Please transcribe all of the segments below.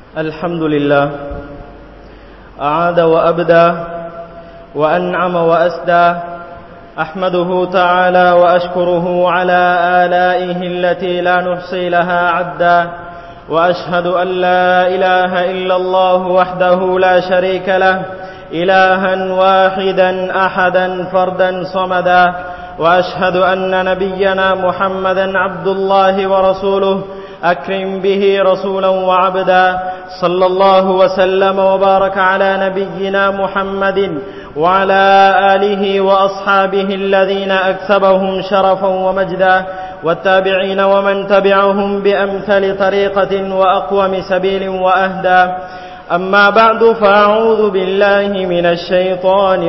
الحمد لله أعاد وأبدى وأنعم وأسدى أحمده تعالى وأشكره على آلائه التي لا نحصي لها عدا وأشهد أن لا إله إلا الله وحده لا شريك له إلها واحدا أحدا فردا صمدا وأشهد أن نبينا محمدا عبد الله ورسوله أكرم به رسولا وعبدا صلى الله وسلم وبارك على نبينا محمد وعلى آله وأصحابه الذين أكسبهم شرفا ومجدا والتابعين ومن تبعهم بأمثل طريقة وأقوم سبيل وأهدى أما بعد فأعوذ بالله من الشيطان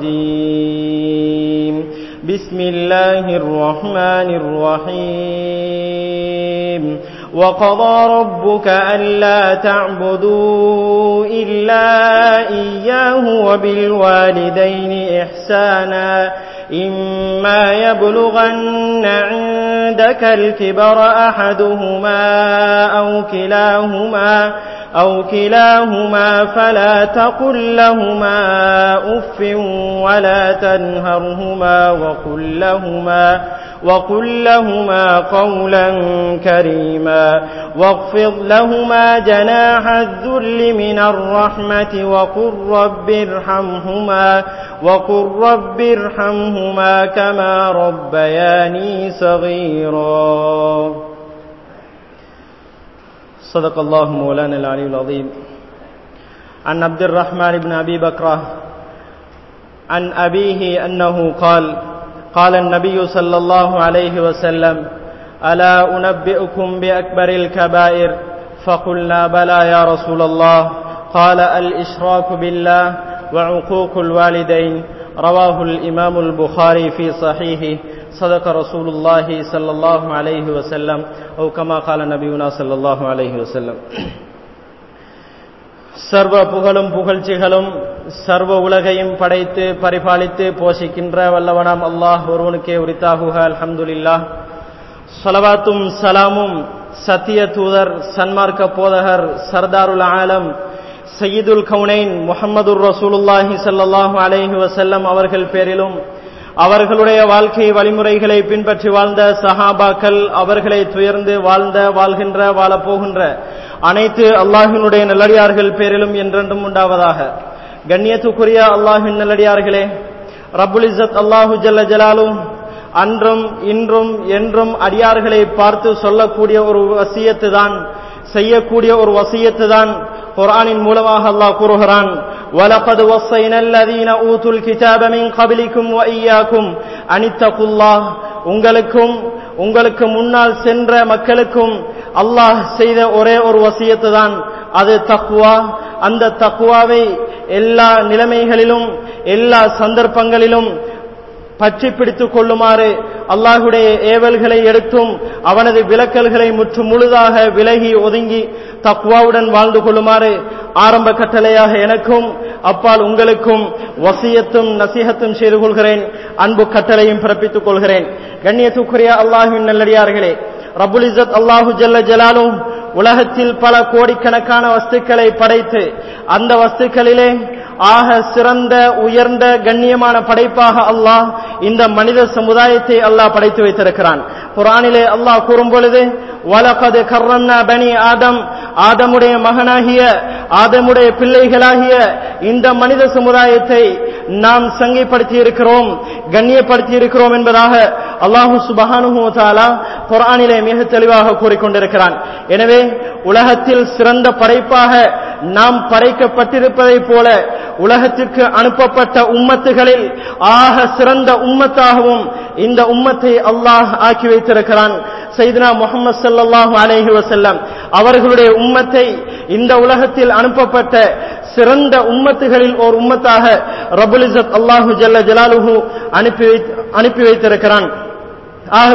الرجيم بسم الله الرحمن الرحيم وقضى ربك ألا تعبدوا إلا إياه وبالوالدين إحسانا إما يبلغن عندك الكبر أحدهما أو كلاهما أو كلاهما فلا تقل لهما أف ولا تنهرهما وقل لهما وقل لهما قولا كريما واخفض لهما جناح الذل من الرحمة وقل رب ارحمهما وقل رب ارحمهما كما ربياني صغيرا صدق الله مولانا العلي العظيم عن عبد الرحمن بن أبي بكرة عن أبيه أنه قال قال النبي صلى الله عليه وسلم ألا أنبئكم بأكبر الكبائر فقلنا بلى يا رسول الله قال الإشراك بالله وعقوق الوالدين رواه الإمام البخاري في صحيحه صدق رسول الله صلى الله عليه وسلم أو كما قال نبينا صلى الله عليه وسلم சர்வ புகழும் புகழ்ச்சிகளும் சர்வ உலகையும் படைத்து பரிபாலித்து போஷிக்கின்ற வல்லவனாம் அல்லாஹ் ஒருவனுக்கே உரித்தாகுக அல்ஹம்துலில்லா சலவாத்தும் சலாமும் சத்திய தூதர் சன்மார்க்க போதகர் சர்தாருல் ஆலம் சையீதுல் கவுனைன் முகமது ரசூலுல்லாஹி சல்லாஹூ அலைஹி வசல்லம் அவர்கள் பேரிலும் அவர்களுடைய வாழ்க்கை வழிமுறைகளை பின்பற்றி வாழ்ந்த சஹாபாக்கள் அவர்களை துயர்ந்து வாழ்ந்த வாழ்கின்ற வாழப்போகின்ற அனைத்து அல்லாஹினுடைய நல்லடியார்கள் பேரிலும் என்றென்றும் உண்டாவதாக கண்ணியத்துக்குரிய அல்லாஹின் நல்லடியார்களே ரபுல் இசத் அல்லாஹு ஜல்ல ஜலாலும் அன்றும் இன்றும் என்றும் அடியார்களை பார்த்து சொல்லக்கூடிய ஒரு வசியத்து தான் செய்யக்கூடிய ஒரு வசியத்து தான் குரானின் மூலமாக அல்லாஹ் கூறுகிறான் وَلَقَدْ وَصَّيْنَا الَّذِينَ أُوتُوا الْكِتَابَ مِنْ قَبْلِكُمْ وَإِيَّاكُمْ أَنِ اتَّقُوا اللَّهَ உங்களுக்கும் உங்களுக்கு முன்னால் சென்ற மக்களுக்கும் அல்லாஹ் செய்த ஒரே ஒரு வசியத்து தான் அது தக்குவா அந்த தக்குவாவை எல்லா நிலைமைகளிலும் எல்லா சந்தர்ப்பங்களிலும் பற்றி பிடித்துக் கொள்ளுமாறு அல்லாஹுடைய ஏவல்களை எடுத்தும் அவனது விலக்கல்களை முற்று முழுதாக விலகி ஒதுங்கி தக்வாவுடன் வாழ்ந்து கொள்ளுமாறு ஆரம்ப கட்டளையாக எனக்கும் அப்பால் உங்களுக்கும் வசியத்தும் நசிகத்தும் செய்து கொள்கிறேன் அன்பு கட்டளையும் பிறப்பித்துக் கொள்கிறேன் கண்ணியத்துக்குரிய அல்லாஹுவின் நல்லடியார்களே ரபுல் இசத் அல்லாஹு ஜல்ல ஜலாலும் உலகத்தில் பல கோடிக்கணக்கான வஸ்துக்களை படைத்து அந்த வஸ்துக்களிலே ஆக சிறந்த உயர்ந்த கண்ணியமான படைப்பாக அல்லாஹ் இந்த மனித சமுதாயத்தை அல்லாஹ் படைத்து வைத்திருக்கிறான் குரானிலே அல்லாஹ் கூறும் பொழுது வலகது கர்ரம்னா பனி ஆதம் ஆதமுடைய மகனாகிய ஆதமுடைய பிள்ளைகளாகிய இந்த மனித சமுதாயத்தை நாம் சங்கைப்படுத்தி இருக்கிறோம் கண்ணியப்படுத்தி இருக்கிறோம் என்பதாக அல்லாஹு சுபஹானு தாலா குரானிலே மிக தெளிவாக கூறிக்கொண்டிருக்கிறான் எனவே உலகத்தில் சிறந்த படைப்பாக நாம் படைக்கப்பட்டிருப்பதைப் போல உலகத்திற்கு அனுப்பப்பட்ட உம்மத்துகளில் ஆக சிறந்த உம்மத்தாகவும் இந்த உம்மத்தை அல்லாஹ் ஆக்கி வைத்திருக்கிறான் செய்தனா முகமது சல்லாஹூ அலேஹி வசல்லம் அவர்களுடைய உம்மத்தை இந்த உலகத்தில் அனுப்பப்பட்ட சிறந்த உம்மத்துகளில் ஓர் உம்மத்தாக ரபுலிசத் அல்லாஹு ஜல்ல ஜலாலுஹு அனுப்பி அனுப்பி வைத்திருக்கிறான் ஆகவே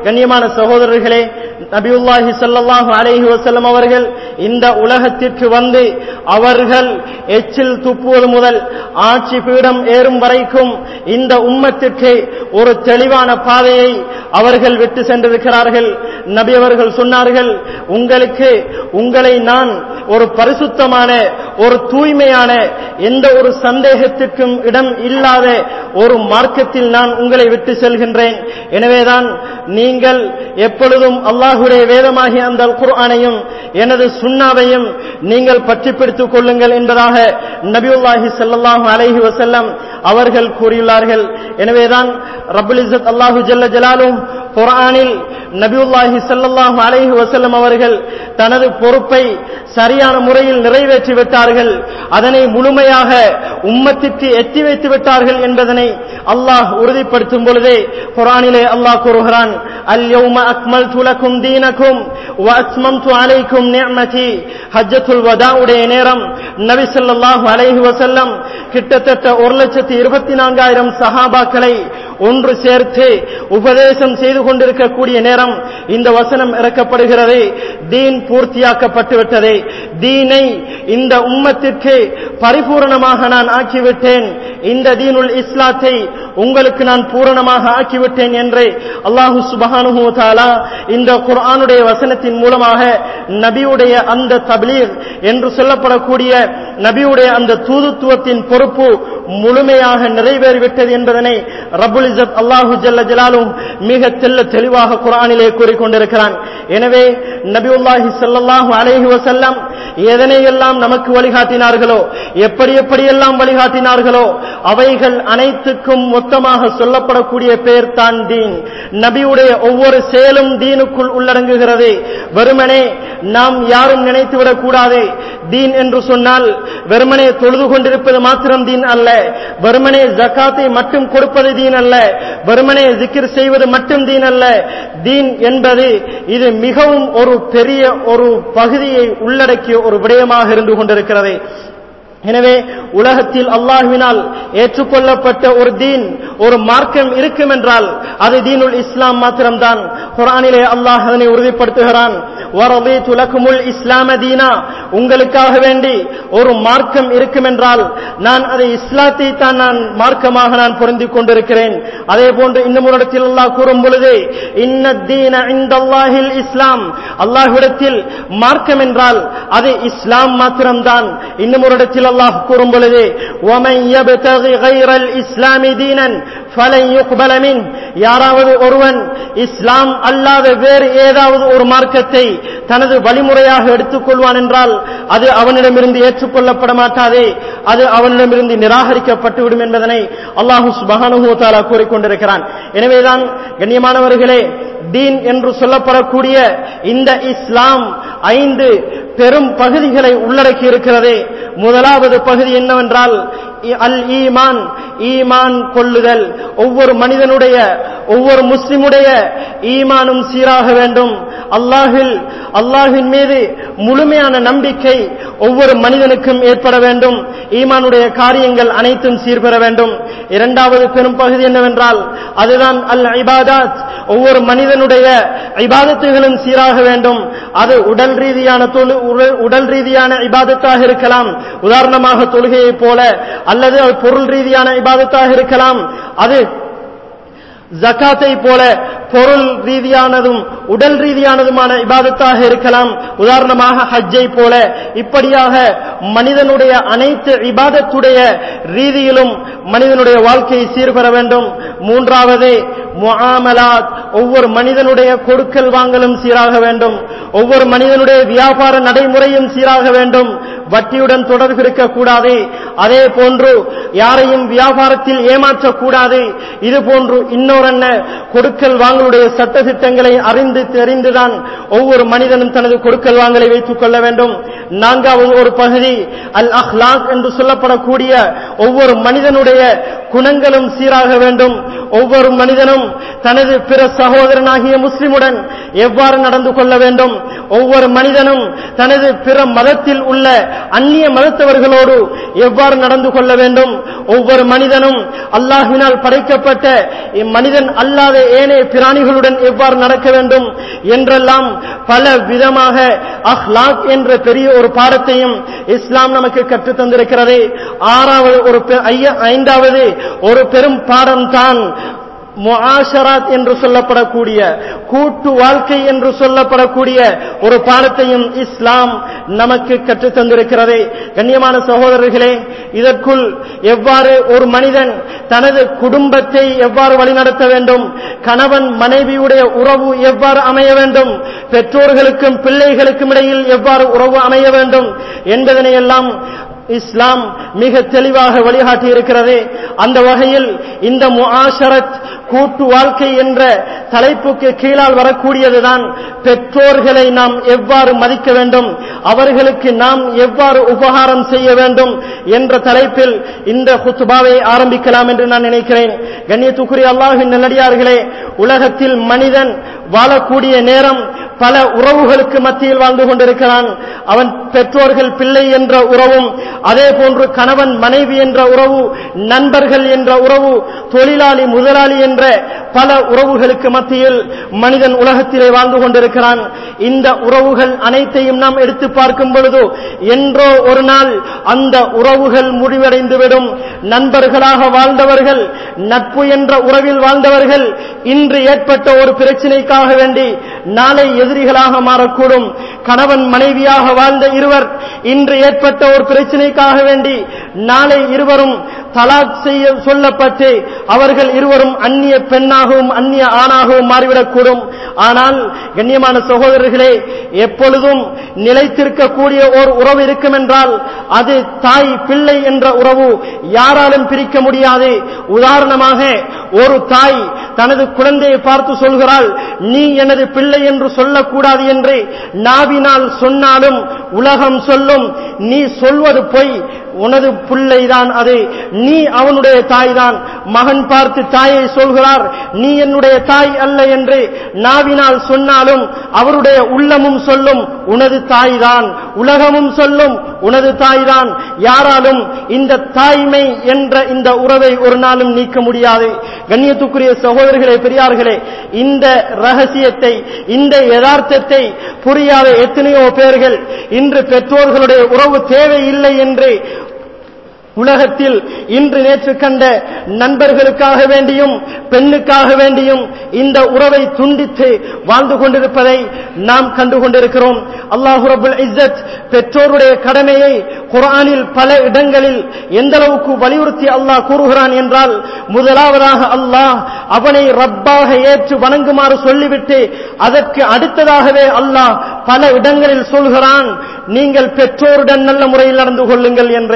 கண்ணியமான சகோதரர்களே நபியுல்லாஹி ஸல்லல்லாஹு அலைஹி வஸல்லம் அவர்கள் இந்த உலகத்திற்கு வந்து அவர்கள் எச்சில் துப்புவது முதல் ஆட்சி பீடம் ஏறும் வரைக்கும் இந்த உம்மத்திற்கு ஒரு தெளிவான பாதையை அவர்கள் விட்டு சென்றிருக்கிறார்கள் நபி அவர்கள் சொன்னார்கள் உங்களுக்கு உங்களை நான் ஒரு பரிசுத்தமான ஒரு தூய்மையான எந்த ஒரு சந்தேகத்திற்கும் இடம் இல்லாத ஒரு மார்க்கத்தில் நான் உங்களை விட்டு செல்கின்றேன் எனவேதான் நீங்கள் எப்பொழுதும் அல்லாஹுடைய வேதமாகிய அந்த குர்ஆனையும் எனது சுண்ணாவையும் நீங்கள் பற்றி பிடித்துக் கொள்ளுங்கள் என்பதாக நபியுல்லாஹி ஸல்லல்லாஹு அலைஹி வஸல்லம் அவர்கள் கூறியுள்ளார்கள் எனவேதான் ரப்புல் இஸ்ஸத் அல்லாஹு ஜல்ல ஜலாலும் குர்ஆனில் நபியுல்லாஹி ஸல்லல்லாஹு அலைஹி வஸல்லம் அவர்கள் தனது பொறுப்பை சரியான முறையில் நிறைவேற்றி விட்டார்கள் அதனை முழுமையாக உம்மத்திற்கு எத்தி வைத்து விட்டார்கள் என்பதனை அல்லாஹ் உறுதிப்படுத்தும் பொழுதே குர்ஆனிலே அல்லாஹ் கூறுகிறான் அல் யௌம அக்மல்து லக்கும் தீனக்கும் வ அத்மம்து அலைக்கும் நிஅமதி ஹஜ்ஜத்துல் வதாவுடைய நேரம் நபி ஸல்லல்லாஹு அலைஹி வஸல்லம் கிட்டத்தட்ட ஒரு லட்சத்தி இருபத்தி நான்காயிரம் சஹாபாக்களை ஒன்று சேர்த்து உபதேசம் செய்து கொண்டிருக்கக்கூடிய நேரம் இந்த வசனம் இறக்கப்படுகிறது தீன் பூர்த்தியாக்கப்பட்டு விட்டது தீனை இந்த உம்மத்திற்கு பரிபூரணமாக நான் ஆக்கிவிட்டேன் இந்த தீனுல் இஸ்லாத்தை உங்களுக்கு நான் பூரணமாக ஆக்கிவிட்டேன் என்று அல்லாஹு சுபஹானுஹு தாலா இந்த குர்ஆனுடைய வசனத்தின் மூலமாக நபியுடைய அந்த தப்லீக் என்று சொல்லப்படக்கூடிய நபியுடைய அந்த தூதுத்துவத்தின் பொறுப்பு முழுமையாக நிறைவேறிவிட்டது என்பதனை ரபுல் இசத் அல்லாஹு ஜல்ல ஜலாலும் மிக தெல்ல தெளிவாக குரானிலே கூறிக்கொண்டிருக்கிறான் எனவே நபியுல்லாஹி ஸல்லல்லாஹு அலைஹி வஸல்லம் எதனையெல்லாம் நமக்கு வழிகாட்டினார்களோ எப்படி எப்படியெல்லாம் வழிகாட்டினார்களோ அவைகள் அனைத்துக்கும் மொத்தமாக சொல்லப்படக்கூடிய பேர் தான் தீன் நபியுடைய ஒவ்வொரு செயலும் தீனுக்குள் உள்ளடங்குகிறது வெறுமனே நாம் யாரும் நினைத்துவிடக் கூடாது தீன் என்று சொன்னால் வெறுமனே தொழுது கொண்டிருப்பது மாத்திரம் தீன் அல்ல வெறுமனே ஜக்காத்தை மட்டும் கொடுப்பது தீன் அல்ல வெறுமனே ஜிக்கிர் செய்வது மட்டும் தீன் அல்ல தீன் என்பது இது மிகவும் ஒரு பெரிய ஒரு பகுதியை உள்ளடக்கிய ஒரு விடயமாக இருந்து கொண்டிருக்கிறது எனவே உலகத்தில் அல்லாஹ்வினால் ஏற்றுக்கொள்ளப்பட்ட ஒரு தீன் ஒரு மார்க்கம் இருக்கும் என்றால் அது தீனுல் இஸ்லாம் மாத்திரம்தான் குரானிலே அல்லாஹ் அதனை உறுதிப்படுத்துகிறான் وَرَضِيتُ لَكُمُ الْإِسْلَامَ دِينًا உங்களுக்காக வேண்டி ஒரு மார்க்கம் இருக்கும் என்றால் நான் அதை இஸ்லாத்தை தான் நான் மார்க்கமாக நான் பொருந்திக் கொண்டிருக்கிறேன் அதே போன்று இன்னும் ஒரு இடத்தில் அல்லாஹ் கூறும் பொழுது இன்ன தீன இந்தல்லாஹில் இஸ்லாம் அல்லாஹ்விடத்தில் மார்க்கம் என்றால் அது இஸ்லாம் மாத்திரம்தான் இன்னும் ஒரு இடத்தில் அல்லாஹ் கூறும் பொழுது وَمَنْ يَبْتَغِ غَيْرَ الْإِسْلَامِ دِينًا فَلَنْ يُقْبَلَ مِنْهُ யாராவது ஒருவன் இஸ்லாம் அல்லாத வேறு ஏதாவது ஒரு மார்க்கத்தை தனது வழிமுறையாக எடுத்துக் கொள்வான் என்றால் அது அவனிடமிருந்து ஏற்றுக்கொள்ளப்பட மாட்டாதே அது அவனிடமிருந்து நிராகரிக்கப்பட்டுவிடும் என்பதனை அல்லாஹு சுபஹானுஹு தாலா கூறிக்கொண்டிருக்கிறான் எனவேதான் கண்ணியமானவர்களே தீன் என்று சொல்லப்படக்கூடிய இந்த இஸ்லாம் ஐந்து பெரும் பகுதிகளை உள்ளடக்கி இருக்கிறது முதலாவது பகுதி என்னவென்றால் அல் ஈமான் ஈமான் கொள்ளுதல் ஒவ்வொரு மனிதனுடைய ஒவ்வொரு முஸ்லிமுடைய ஈமானும் சீராக வேண்டும் அல்லாஹில் அல்லாஹின் மீது முழுமையான நம்பிக்கை ஒவ்வொரு மனிதனுக்கும் ஏற்பட வேண்டும் ஈமானுடைய காரியங்கள் அனைத்தும் சீர்பெற வேண்டும் இரண்டாவது பெரும் பகுதி என்னவென்றால் அதுதான் அல் இபாதாத் ஒவ்வொரு மனிதனுடைய இபாதத்துகளும் சீராக வேண்டும் அது உடல் ரீதியான தொழு உடல் ரீதியான இபாதத்தாக இருக்கலாம் உதாரணமாக தொழுகையைப் போல அல்லது அது பொருள் ரீதியான இபாதத்தாக இருக்கலாம் அது ஜக்காத்தை போல பொருள் ரீதியானதும் உடல் ரீதியானதுமான இபாதத்தாக இருக்கலாம் உதாரணமாக ஹஜ்ஜை போல இப்படியாக மனிதனுடைய அனைத்து இபாதத்துடைய ரீதியிலும் மனிதனுடைய வாழ்க்கையை சீர்பெற வேண்டும் மூன்றாவது முஆமலாத் ஒவ்வொரு மனிதனுடைய கொடுக்கல் வாங்கலும் சீராக வேண்டும் ஒவ்வொரு மனிதனுடைய வியாபார நடைமுறையும் சீராக வேண்டும் வட்டியுடன் தொடர்பு இருக்கக்கூடாது அதே போன்று யாரையும் வியாபாரத்தில் ஏமாற்றக்கூடாது இது போன்று இன்னொரு கொடுக்கல் வாங்கலுடைய சட்ட திட்டங்களை அறிந்து தெரிந்துதான் ஒவ்வொரு மனிதனும் தனது கொடுக்கல் வாங்கலை வைத்துக் கொள்ள வேண்டும் நான்காவது ஒரு பகுதி அல் அஹ்லாக் என்று சொல்லப்படக்கூடிய ஒவ்வொரு மனிதனுடைய குணங்களும் சீராக வேண்டும் ஒவ்வொரு மனிதனும் தனது பிற சகோதரனாகிய முஸ்லிமுடன் எவ்வாறு நடந்து கொள்ள வேண்டும் ஒவ்வொரு மனிதனும் தனது பிற மதத்தில் உள்ள அந்நிய மதத்தவர்களோடு எவ்வாறு நடந்து கொள்ள வேண்டும் ஒவ்வொரு மனிதனும் அல்லாஹினால் படைக்கப்பட்ட மனிதன் அல்லாத ஏனைய பிராணிகளுடன் எவ்வாறு நடக்க வேண்டும் என்றெல்லாம் பல விதமாக அஹ்லாக் என்ற பெரிய ஒரு பாடத்தையும் இஸ்லாம் நமக்கு கற்றுத் தந்திருக்கிறது ஆறாவது ஒரு ஐந்தாவது ஒரு பெரும் பாடம் தான் முஆஷராத் என்று சொல்லப்படக்கூடிய கூட்டு வாழ்க்கை என்று சொல்லப்படக்கூடிய ஒரு பாடத்தையும் இஸ்லாம் நமக்கு கற்றுத் தந்திருக்கிறது கண்ணியமான சகோதரர்களே இதற்குள் எவ்வாறு ஒரு மனிதன் தனது குடும்பத்தை எவ்வாறு வழிநடத்த வேண்டும் கணவன் மனைவியுடைய உறவு எவ்வாறு அமைய வேண்டும் பெற்றோர்களுக்கும் பிள்ளைகளுக்கும் இடையில் எவ்வாறு உறவு அமைய வேண்டும் என்பதனை எல்லாம் இஸ்லாம் மிக தெளிவாக வழிகாட்டி இருக்கிறது அந்த வகையில் இந்த முஆஷரத் கூட்டு வாழ்க்கை என்ற தலைப்புக்கு கீழால் வரக்கூடியதுதான் பெற்றோர்களை நாம் எவ்வாறு மதிக்க வேண்டும் அவர்களுக்கு நாம் எவ்வாறு உபகாரம் செய்ய வேண்டும் என்ற தலைப்பில் இந்த குத்துபாவை ஆரம்பிக்கலாம் என்று நான் நினைக்கிறேன் கண்ணியத்துக்குரிய அல்லாஹின் நல்லடியார்களே உலகத்தில் மனிதன் வாழக்கூடிய நேரம் பல உறவுகளுக்கு மத்தியில் வாழ்ந்து கொண்டிருக்கிறான் அவன் பெற்றோர்கள் பிள்ளை என்ற உறவும் அதே போன்று கணவன் மனைவி என்ற உறவு நண்பர்கள் என்ற உறவு தொழிலாளி முதலாளி என்ற பல உறவுகளுக்கு மத்தியில் மனிதன் உலகத்திலே வாழ்ந்து கொண்டிருக்கிறான் இந்த உறவுகள் அனைத்தையும் நாம் எடுத்து பார்க்கும் பொழுது என்றோ ஒரு நாள் அந்த உறவுகள் முடிவடைந்துவிடும் நண்பர்களாக வாழ்ந்தவர்கள் நட்பு என்ற உறவில் வாழ்ந்தவர்கள் இன்று ஏற்பட்ட ஒரு பிரச்சினைக்காக வேண்டி நாளை எதிரிகளாக மாறக்கூடும் கணவன் மனைவியாக வாழ்ந்த இருவர் இன்று ஏற்பட்ட ஒரு பிரச்சினைக்காக வேண்டி நாளை இருவரும் தலாக் செய்ய சொல்லப்பட்டு அவர்கள் இருவரும் அந்நிய பெண்ணாகவும் அந்நிய ஆணாகவும் மாறிவிடக்கூடும் ஆனால் கண்ணியமான சகோதரர்களே எப்பொழுதும் நிலைத்திருக்கக்கூடிய ஓர் உறவு இருக்கும் என்றால் அது தாய் பிள்ளை என்ற உறவு யாராலும் பிரிக்க முடியாது உதாரணமாக ஒரு தாய் தனது குழந்தையை பார்த்து சொல்கிறாள் நீ எனது பிள்ளை என்று சொல்லக்கூடாது என்று நாவினால் சொன்னாலும் உலகம் சொல்லும் நீ சொல்வது பொய் உனது பிள்ளைதான் அது நீ அவனுடைய தாய் தான் மகன் பார்த்து தாயை சொல்கிறார் நீ என்னுடைய தாய் அல்ல என்று நாவினால் சொன்னாலும் அவருடைய உள்ளமும் சொல்லும் உனது தாய் தான் உலகமும் சொல்லும் உனது தாய் தான் யாராலும் இந்த தாய்மை என்ற இந்த உறவை ஒரு நாளும் நீக்க முடியாது கண்ணியத்துக்குரிய சகோதரர்களே பெரியார்களே இந்த ரகசியத்தை இந்த யதார்த்தத்தை புரியாத எத்தனையோ பேர்கள் இன்று பெற்றோர்களுடைய உறவு தேவையில்லை என்று உலகத்தில் இன்று நேற்று கண்ட நண்பர்களுக்காக வேண்டியும் பெண்ணுக்காக வேண்டியும் இந்த உறவை துண்டித்து வாழ்ந்து கொண்டிருப்பதை நாம் கண்டு கொண்டிருக்கிறோம் அல்லாஹு ரபுல் இஸ்ஸத் பெற்றோருடைய கடமையை குரானில் பல இடங்களில் எந்த அளவுக்கு வலியுறுத்தி அல்லாஹ் கூறுகிறான் என்றால் முதலாவதாக அல்லாஹ் அவனை ரப்பாக ஏற்று வணங்குமாறு சொல்லிவிட்டு அதற்கு அடுத்ததாகவே அல்லாஹ் பல இடங்களில் சொல்கிறான் நீங்கள் பெற்றோருடன் நல்ல முறையில் நடந்து கொள்ளுங்கள் என்று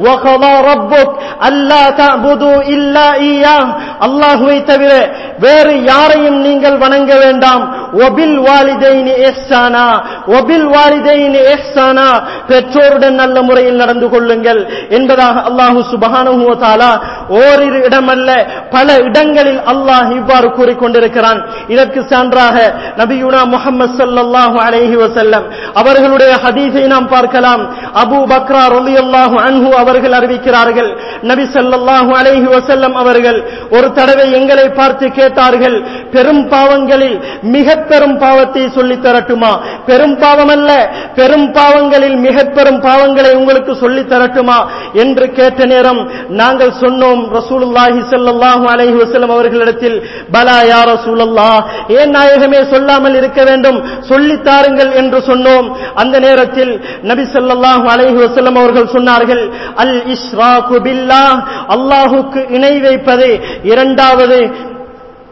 அல்லாஹுவை தவிர வேறு யாரையும் நீங்கள் வணங்க வேண்டாம் ஒபில் வாலிதைனி எஹ்சானா ஒபில் வாலிதைனி எஹ்சானா பெற்றோருடன் நல்ல முறையில் நடந்து கொள்ளுங்கள் என்பதாக அல்லாஹு சுபஹானுஹு தாலா ஓரிரு இடமல்ல பல இடங்களில் அல்லாஹ் இவ்வாறு கூறிக்கொண்டிருக்கிறான் இதற்கு சான்றாக நபியுனா முகமது சல்லாஹூ அலைஹி வசல்லம் அவர்களுடைய ஹதீஸை நாம் பார்க்கலாம் அபு பக்ரா ரலியல்லாஹு அன்ஹு அவர்கள் அறிவிக்கிறார்கள் நபி ஸல்லல்லாஹு அலைஹி வஸல்லம் அவர்கள் ஒரு தடவை எங்களை பார்த்து கேட்டார்கள் பெரும் பாவங்களில் மிக பெரும் பாவத்தை சொல்லி தரட்டுமா பெரும் பாவம் அல்ல பெரும் பாவங்களில் மிக பெரும் பாவங்களை உங்களுக்கு சொல்லி தரட்டுமா என்று கேட்ட நேரம் நாங்கள் சொன்னோம் ரசூலுல்லாஹி ஸல்லல்லாஹு அலைஹி வஸல்லம் அவர்களிடத்தில் பலா யா ரசூலல்லாஹ் ஏன் நாயகமே சொல்லாமல் இருக்க வேண்டும் சொல்லி தாருங்கள் என்று சொன்னோம் அந்த நேரத்தில் நபி ஸல்லல்லாஹு அலைஹி வஸல்லம் அவர்கள் சொன்னார்கள் அல் இஸ்ராகு பில்லாஹ் அல்லாஹுக்கு இணை வைப்பது இரண்டாவது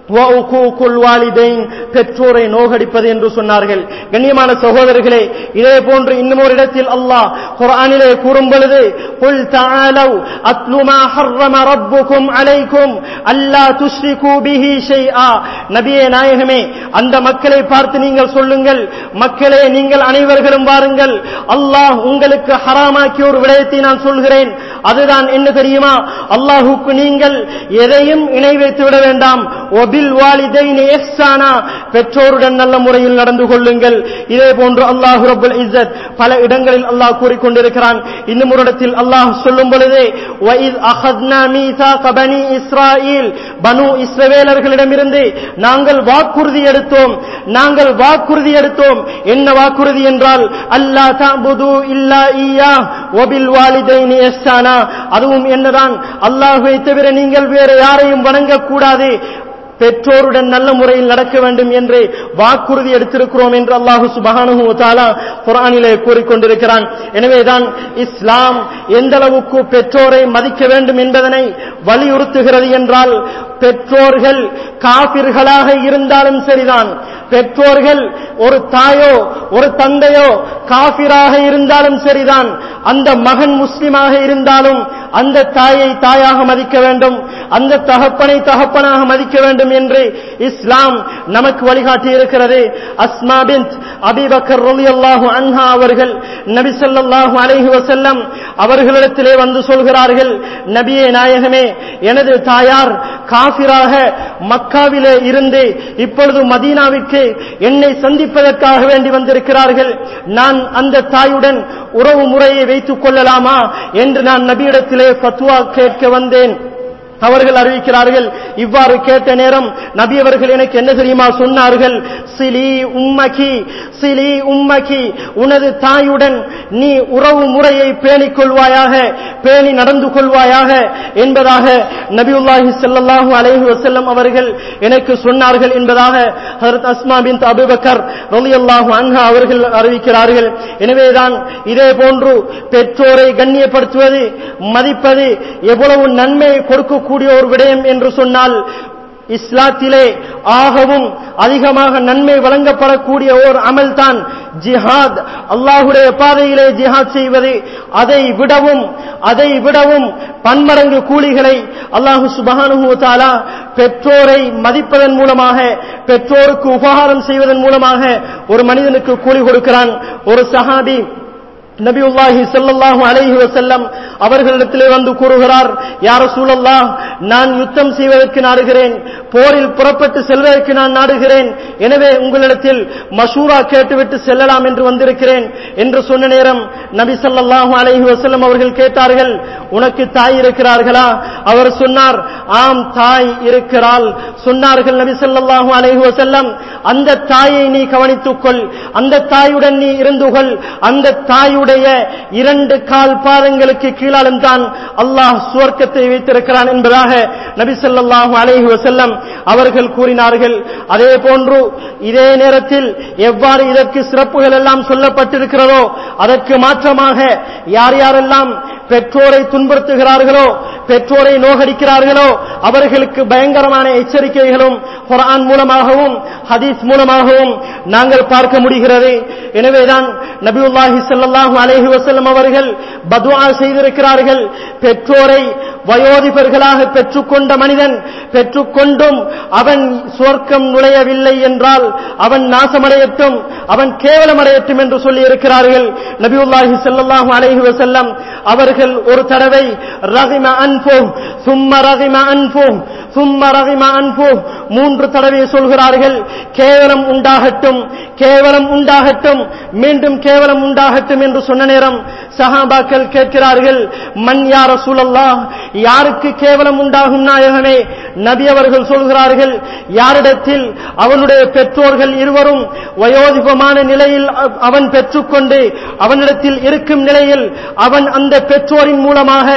பெற்றோரை நோகடிப்பது என்று சொன்னார்கள் கண்ணியமான சகோதரர்களே இதே போன்று இன்னும் ஒரு இடத்தில் அல்லாஹ் குரானிலே கூறும் பொழுது قل تعالوا أتل ما حرم ربكم عليكم ألا تشركوا به شيئا நபியே நாயகமே அந்த மக்களை பார்த்து நீங்கள் சொல்லுங்கள் மக்களே நீங்கள் அனைவர்களும் வாருங்கள் அல்லாஹ் உங்களுக்கு ஹராமாக்கிய ஒரு விடயத்தை நான் சொல்கிறேன் அதுதான் என்ன தெரியுமா அல்லாஹுக்கு நீங்கள் எதையும் இணை வைத்து விட வேண்டாம் ஒபில் வாலிதைனி எஹ்சானா பெற்றோருடன் நல்ல முறையில் நடந்து கொள்ளுங்கள் இதே போன்று அல்லாஹு ரபுல் இஸ்ஸத் பல இடங்களில் அல்லாஹ் கூறிக்கொண்டிருக்கிறான் இன்னும் ஒரு இடத்தில் அல்லாஹ் சொல்லும் பொழுதே وَإِذْ أَخَذْنَا مِيثَاقَ بَنِي إِسْرَائِيلَ பனு இஸ்ரவேலர்களிடமிருந்து நாங்கள் வாக்குறுதி எடுத்தோம் நாங்கள் வாக்குறுதி எடுத்தோம் என்ன வாக்குறுதி என்றால் அல்லா தஅபுது இல்லா ஈயா வபில் வாலிதைனி இஹ்சானா அதுவும் என்னதான் அல்லாஹ்வை தவிர நீங்கள் வேறு யாரையும் வணங்கக்கூடாது பெற்றோருடன் நல்ல முறையில் நடக்க வேண்டும் என்று வாக்குறுதி எடுத்திருக்கிறோம் என்று அல்லாஹு சுபஹானஹு தாலா குரானிலே கூறிக்கொண்டிருக்கிறான் எனவேதான் இஸ்லாம் எந்த அளவுக்கு பெற்றோரை மதிக்க வேண்டும் என்பதனை வலியுறுத்துகிறது என்றால் பெற்றோர்கள் காபிர்களாக இருந்தாலும் சரிதான் பெற்றோர்கள் ஒரு தாயோ ஒரு தந்தையோ காபிராக இருந்தாலும் சரிதான் அந்த மகன் முஸ்லிமாக இருந்தாலும் அந்த தாயை தாயாக மதிக்க வேண்டும் அந்த தகப்பனை தகப்பனாக மதிக்க வேண்டும் என்று இஸ்லாம் நமக்கு வழிகாட்டி இருக்கிறது அஸ்மா பின் அபிபக்கர் ரலியல்லாஹு அன்ஹா அவர்கள் நபி ஸல்லல்லாஹு அலைஹி வஸல்லம் அவர்களிடத்திலே வந்து சொல்கிறார்கள் நபியே நாயகமே எனது தாயார் காபிராக மக்காவிலே இருந்து இப்பொழுது மதீனாவிற்கு என்னை சந்திப்பதற்காக வேண்டி வந்திருக்கிறார்கள் நான் அந்த தாயுடன் உறவு முறையை வைத்துக் கொள்ளலாமா என்று நான் நபியிடத்திலே ஃபத்வா கேட்க வந்தேன் அவர்கள் அறிவிக்கிறார்கள் இவ்வாறு கேட்ட நேரம் நபி அவர்கள் எனக்கு என்ன தெரியுமா சொன்னார்கள் சிலி உம்மகி சிலி உம்மகி உனது தாயுடன் நீ உறவு முறையை பேணிக் கொள்வாயாக பேணி நடந்து கொள்வாயாக என்பதாக நபியுல்லாஹி ஸல்லல்லாஹு அலைஹி வஸல்லம் அவர்கள் எனக்கு சொன்னார்கள் என்பதாக ஹஜரத் அஸ்மா பின்த் அபூபக்கர் ரலியல்லாஹு அன்ஹா அவர்கள் அறிவிக்கிறார்கள் எனவேதான் இதே போன்று பெற்றோரை கண்ணியப்படுத்துவது மதிப்பது எவ்வளவு நன்மை கொடுக்கக்கூடிய ஒரு விடயம் என்று சொன்னால் இஸ்லாத்திலே ஆகவும் அதிகமாக நன்மை வழங்கப்படக்கூடிய ஓர் அமல்தான் ஜிஹாத் அல்லாஹுடைய பாதையிலே ஜிஹாத் செய்வது அதை விடவும் அதை விடவும் பன்மடங்கு கூலிகளை அல்லாஹு சுபஹானுஹு தாலா பெற்றோரை மதிப்பதன் மூலமாக பெற்றோருக்கு உபகாரம் செய்வதன் மூலமாக ஒரு மனிதனுக்கு கூலி கொடுக்கிறான் ஒரு சஹாபி நபியுல்லாஹி ஸல்லல்லாஹு அலைஹி வஸல்லம் அவர்களிடத்திலே வந்து கூறுகிறார் யார் ரசூலல்லாஹ் நான் யுத்தம் செய்வதற்கு நாடுகிறேன் போரில் புறப்பட்டு செல்வதற்கு நான் நாடுகிறேன் எனவே உங்களிடத்தில் மஷூரா கேட்டுவிட்டு செல்லலாம் என்று வந்திருக்கிறேன் என்று சொன்ன நேரம் நபி ஸல்லல்லாஹு அலைஹி வஸல்லம் அவர்கள் கேட்டார்கள் உனக்கு தாய் இருக்கிறார்களா அவர் சொன்னார் ஆம் தாய் இருக்கிறாள் சொன்னார்கள் நபி ஸல்லல்லாஹு அலைஹி வஸல்லம் அந்த தாயை நீ கவனித்துக்கொள் அந்த தாயுடன் நீ இருந்து கொள் அந்த தாயுடைய இரண்டு கால் பாதங்களுக்கு கீழாலும் தான் அல்லாஹ் சுவர்க்கத்தை வைத்திருக்கிறான் என்பதாக நபி ஸல்லல்லாஹு அலைஹி வஸல்லம் அவர்கள் கூறினார்கள் அதே போன்று இதே நேரத்தில் எவ்வாறு இதற்கு சிறப்புகள் எல்லாம் சொல்லப்பட்டிருக்கிறதோ அதற்கு மாற்றமாக யார் யாரெல்லாம் பெற்றோரை துன்புறுத்துகிறார்களோ பெற்றோரை நோகடிக்கிறார்களோ அவர்களுக்கு பயங்கரமான எச்சரிக்கைகளும் குரான் மூலமாகவும் ஹதீஸ் மூலமாகவும் நாங்கள் பார்க்க முடிகிறது எனவேதான் நபியுல்லாஹி ஸல்லல்லாஹு அலைஹி வஸல்லம் அவர்கள் பதுஆ செய்திருக்கிறார்கள் பெற்றோரை வயோதிபர்களாக பெற்றுக்கொண்ட மனிதன் பெற்றுக்கொண்டும் அவன் சுவர்க்கம் நுழையவில்லை என்றால் அவன் நாசமடையட்டும் அவன் கேவலமடையட்டும் என்று சொல்லி இருக்கிறார்கள் நபியுல்லாஹி ஸல்லல்லாஹு அலைஹி வஸல்லம் அவர்கள் ஒரு தடவை ரகிம அன்பு சும்ம ரகிம அன்பு சும்ம ரகிம அன்பு மூன்று தடவை சொல்கிறார்கள் கேவலம் உண்டாகட்டும் கேவலம் உண்டாகட்டும் மீண்டும் கேவலம் உண்டாகட்டும் என்று சொன்ன நேரம் சஹாபாக்கள் கேட்கிறார்கள் மன் யார சூழல்லா யாருக்கு கேவலம் உண்டாகும் நாயகமே நபி அவர்கள் சொல்கிறார்கள் யாரிடத்தில் அவனுடைய பெற்றோர்கள் இருவரும் வயோதிபமான நிலையில் அவ- அவன் பெற்றுக்கொண்டு அவனிடத்தில் இருக்கும் நிலையில் அவன் அந்த பெற்றோரின் மூலமாக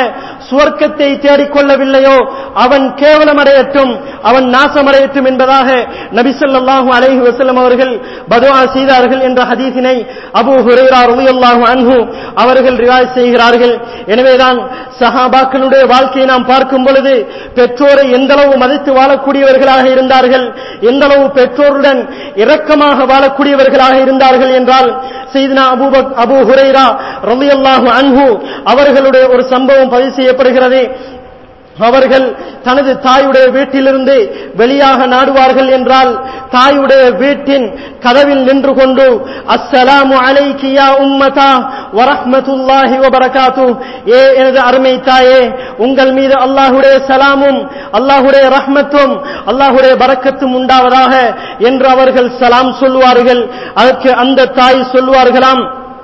சுவர்க்கத்தை தேடிக்கொள்ளவில்லையோ அவன் கேவலமடையட்டும் அவன் நாசமடையட்டும் என்பதாக நபிசல்லாஹு அலைஹி வஸல்லம் அவர்கள் பதுவா செய்தார்கள் என்ற ஹதீஸினை அபூ ஹுரைரா ரலியல்லாஹு அன்ஹு அவர்கள் ரிவாய் செய்கிறார்கள் எனவேதான் சஹாபாக்களுடைய வாழ்க்கையை நாம் பார்க்கும் பொழுது பெற்றோரை எந்தளவு மதித்து வாழக்கூடியவர்களாக இருந்தார்கள் எந்தளவு பெற்றோருடன் இரக்கமாக வாழக்கூடியவர்களாக இருந்தார்கள் என்றால் செய்தினா அபூபக் அபூ ஹுரைரா ரலியல்லாஹு அன்ஹு அவர்களுடைய ஒரு சம்பவம் பதிவு செய்யப்படுகிறது அவர்கள் தனது தாயுடைய வீட்டிலிருந்து வெளியாக நாடுவார்கள் என்றால் தாயுடைய வீட்டின் கதவில் நின்று கொண்டு அஸ்ஸலாமு அலைக்கி யா உம்மதா வரஹ்மத்துல்லாஹி வபரகாத்து ஏ எனது அருமை தாயே உங்கள் மீது அல்லாஹுடைய சலாமும் அல்லாஹுடைய ரஹ்மத்தும் அல்லாஹுடைய பரக்கத்தும் உண்டாவதாக என்று அவர்கள் சலாம் சொல்லுவார்கள் அதற்கு அந்த தாய் சொல்லுவார்களாம்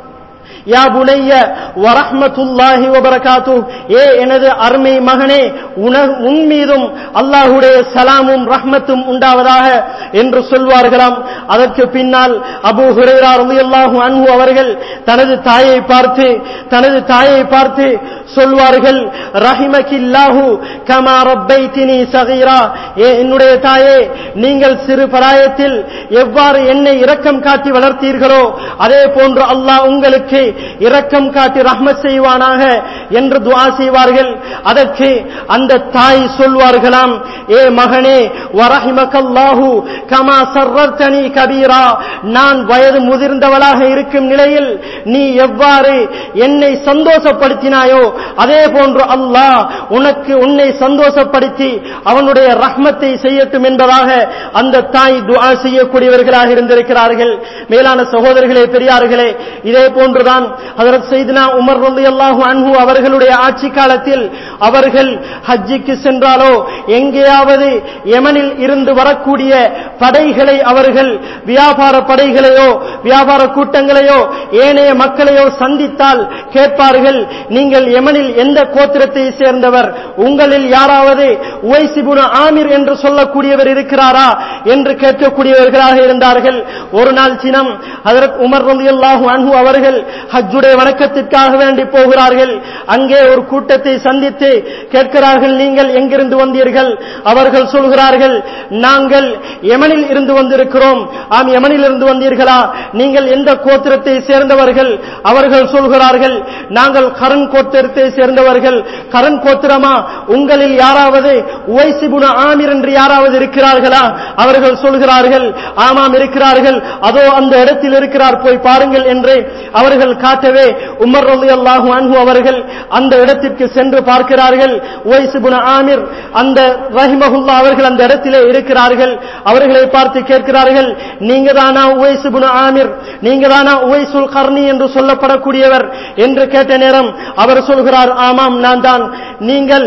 யா புனைய வரஹ்மத்துல்லாஹி வபரகாத்து ஏ எனது அருமை மகனே உன உன் மீதும் அல்லாஹுடைய சலாமும் ரஹ்மத்தும் உண்டாவதாக என்று சொல்வார்களாம் அதற்கு பின்னால் அபூ ஹுரைரா ரலியல்லாஹு அன்ஹு அவர்கள் தனது தாயை பார்த்து தனது தாயை பார்த்து சொல்வார்கள் ரஹிமகில்லாஹு கமா ரப்பைத்தினி சகீரா ஏ என்னுடைய தாயே நீங்கள் சிறு பராயத்தில் எவ்வாறு என்னை இரக்கம் காட்டி வளர்த்தீர்களோ அதே போன்று அல்லாஹ் உங்களுக்கு இரக்கம் காட்டி ரஹ்மத் செய்வானாக என்று துஆ செய்வார்கள் அதற்கு அந்த தாய் சொல்வார்களாம் ஏ மகனே வரஹிமகல்லாஹு கமா சர்ரர்தனி கபீரா நான் வயது முதிர்ந்தவளாக இருக்கும் நிலையில் நீ எவ்வாறு என்னை சந்தோஷப்படுத்தினாயோ அதே போன்று அல்லாஹ் உனக்கு உன்னை சந்தோஷப்படுத்தி அவனுடைய ரஹ்மத்தை செய்யட்டும் என்பதாக அந்த தாய் துஆ செய்யக்கூடியவர்களாக இருந்திருக்கிறார்கள் மேலான சகோதரர்களே பெரியார்களே இதே போன்றுதான் அதற்கு செய்தினா உமர் ரலியல்லாஹு அன்ஹு அவர்களுடைய ஆட்சி காலத்தில் அவர்கள் ஹஜ்ஜிக்கு சென்றாலோ எங்கேயாவது யமனில் இருந்து வரக்கூடிய படைகளை அவர்கள் வியாபார படைகளையோ வியாபார கூட்டங்களையோ ஏனைய மக்களையோ சந்தித்தால் கேட்பார்கள் நீங்கள் யமனில் எந்த கோத்திரத்தை சேர்ந்தவர் உங்களில் யாராவது உவைசிபுன ஆமிர் என்று சொல்லக்கூடியவர் இருக்கிறாரா என்று கேட்கக்கூடியவர்களாக இருந்தார்கள் ஒரு நாள் சினம் அதற்கு உமர் ரலியல்லாஹு அன்ஹு அவர்கள் ஹஜ்ஜுடைய வணக்கத்திற்காக வேண்டி போகிறார்கள் அங்கே ஒரு கூட்டத்தை சந்தித்து கேட்கிறார்கள் நீங்கள் எங்கிருந்து வந்தீர்கள் அவர்கள் சொல்கிறார்கள் நாங்கள் யமனில் இருந்து வந்திருக்கிறோம் ஆம் யமனில் இருந்து வந்தீர்களா நீங்கள் எந்த கோத்திரத்தை சேர்ந்தவர்கள் அவர்கள் சொல்கிறார்கள் நாங்கள் கரண் கோத்திரத்தை சேர்ந்தவர்கள் கரண் கோத்திரமா உங்களில் யாராவது உவைசிபுன ஆமிர் என்று யாராவது இருக்கிறார்களா அவர்கள் சொல்கிறார்கள் ஆமாம் இருக்கிறார்கள் அதோ அந்த இடத்தில் இருக்கிறார் போய் பாருங்கள் என்று அவர்கள் காட்டவே உமர் ரலியல்லாஹு அன்ஹு அவர்கள் அந்த இடத்திற்கு சென்று பார்க்கிறார்கள் உவைசுபுன ஆமிர் அந்த ரஹிமஹுல்லா அவர்கள் அந்த இடத்திலே இருக்கிறார்கள் அவர்களை பார்த்து கேட்கிறார்கள் நீங்க தானா உவைசுபுன ஆமிர் நீங்க தானா உவைசுல் கர்ணி என்று சொல்லப்படக்கூடியவர் என்று கேட்ட நேரம் அவர் சொல்கிறார் ஆமாம் நான் தான் நீங்கள்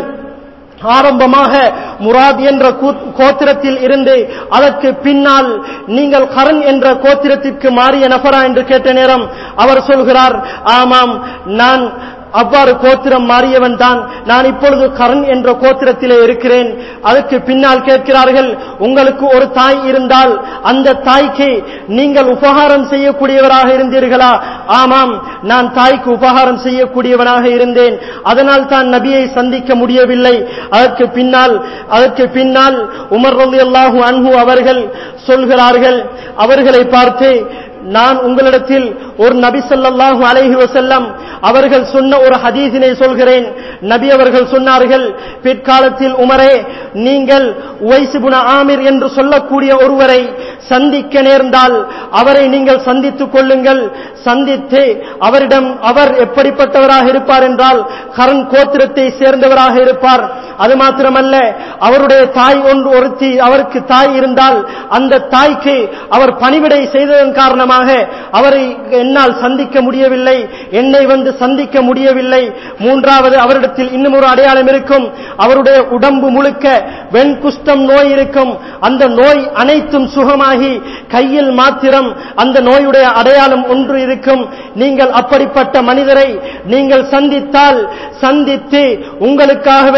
ஆரம்பமாக முராத் என்ற கோத்திரத்தில் இருந்து அதற்கு பின்னால் நீங்கள் கரண் என்ற கோத்திரத்திற்கு மாறிய நபரா என்று கேட்ட நேரம் அவர் சொல்கிறார் ஆமாம் நான் அவ்வாறு கோத்திரம் மாறியவன் தான் நான் இப்பொழுது கரண் என்ற கோத்திரத்திலே இருக்கிறேன் அதற்கு பின்னால் கேட்கிறார்கள் உங்களுக்கு ஒரு தாய் இருந்தால் அந்த தாய்க்கு நீங்கள் உபகாரம் செய்யக்கூடியவராக இருந்தீர்களா ஆமாம் நான் தாய்க்கு உபகாரம் செய்யக்கூடியவனாக இருந்தேன் அதனால் தான் நபியை சந்திக்க முடியவில்லை அதற்கு பின்னால் அதற்கு பின்னால் உமர் ரலியல்லாஹு அன்ஹு அவர்கள் சொல்கிறார்கள் அவர்களை பார்த்து நான் உங்களிடத்தில் ஒரு நபி ஸல்லல்லாஹு அலைஹி வஸல்லம் அவர்கள் சொன்ன ஒரு ஹதீஸினை சொல்கிறேன் நபி அவர்கள் சொன்னார்கள் பிற்காலத்தில் உமரே நீங்கள் உவைசிபுன ஆமிர் என்று சொல்லக்கூடிய ஒருவரை சந்திக்க நேர்ந்தால் அவரை நீங்கள் சந்தித்துக் கொள்ளுங்கள் சந்தித்து அவரிடம் அவர் எப்படிப்பட்டவராக இருப்பார் என்றால் கரண் கோத்திரத்தை சேர்ந்தவராக இருப்பார் அது மாத்திரமல்ல அவருடைய தாய் ஒன்று ஒருத்தி அவருக்கு தாய் இருந்தால் அந்த தாய்க்கு அவர் பணிவிடை செய்ததன் காரணமாக அவரை என்னால் சந்திக்க முடியவில்லை என்னை வந்து சந்திக்க முடியவில்லை மூன்றாவது அவரிடத்தில் இன்னும் ஒரு அடையாளம் இருக்கும் அவருடைய உடம்பு முழுக்க வெண்குஷ்டம் நோய் இருக்கும் அந்த நோய் அனைத்தும் சுகமாகி கையில் மாத்திரம் அந்த நோயுடைய அடையாளம் ஒன்று இருக்கும் நீங்கள் அப்படிப்பட்ட மனிதரை நீங்கள் சந்தித்தால் சந்தித்து உங்களுக்காக வேண்டி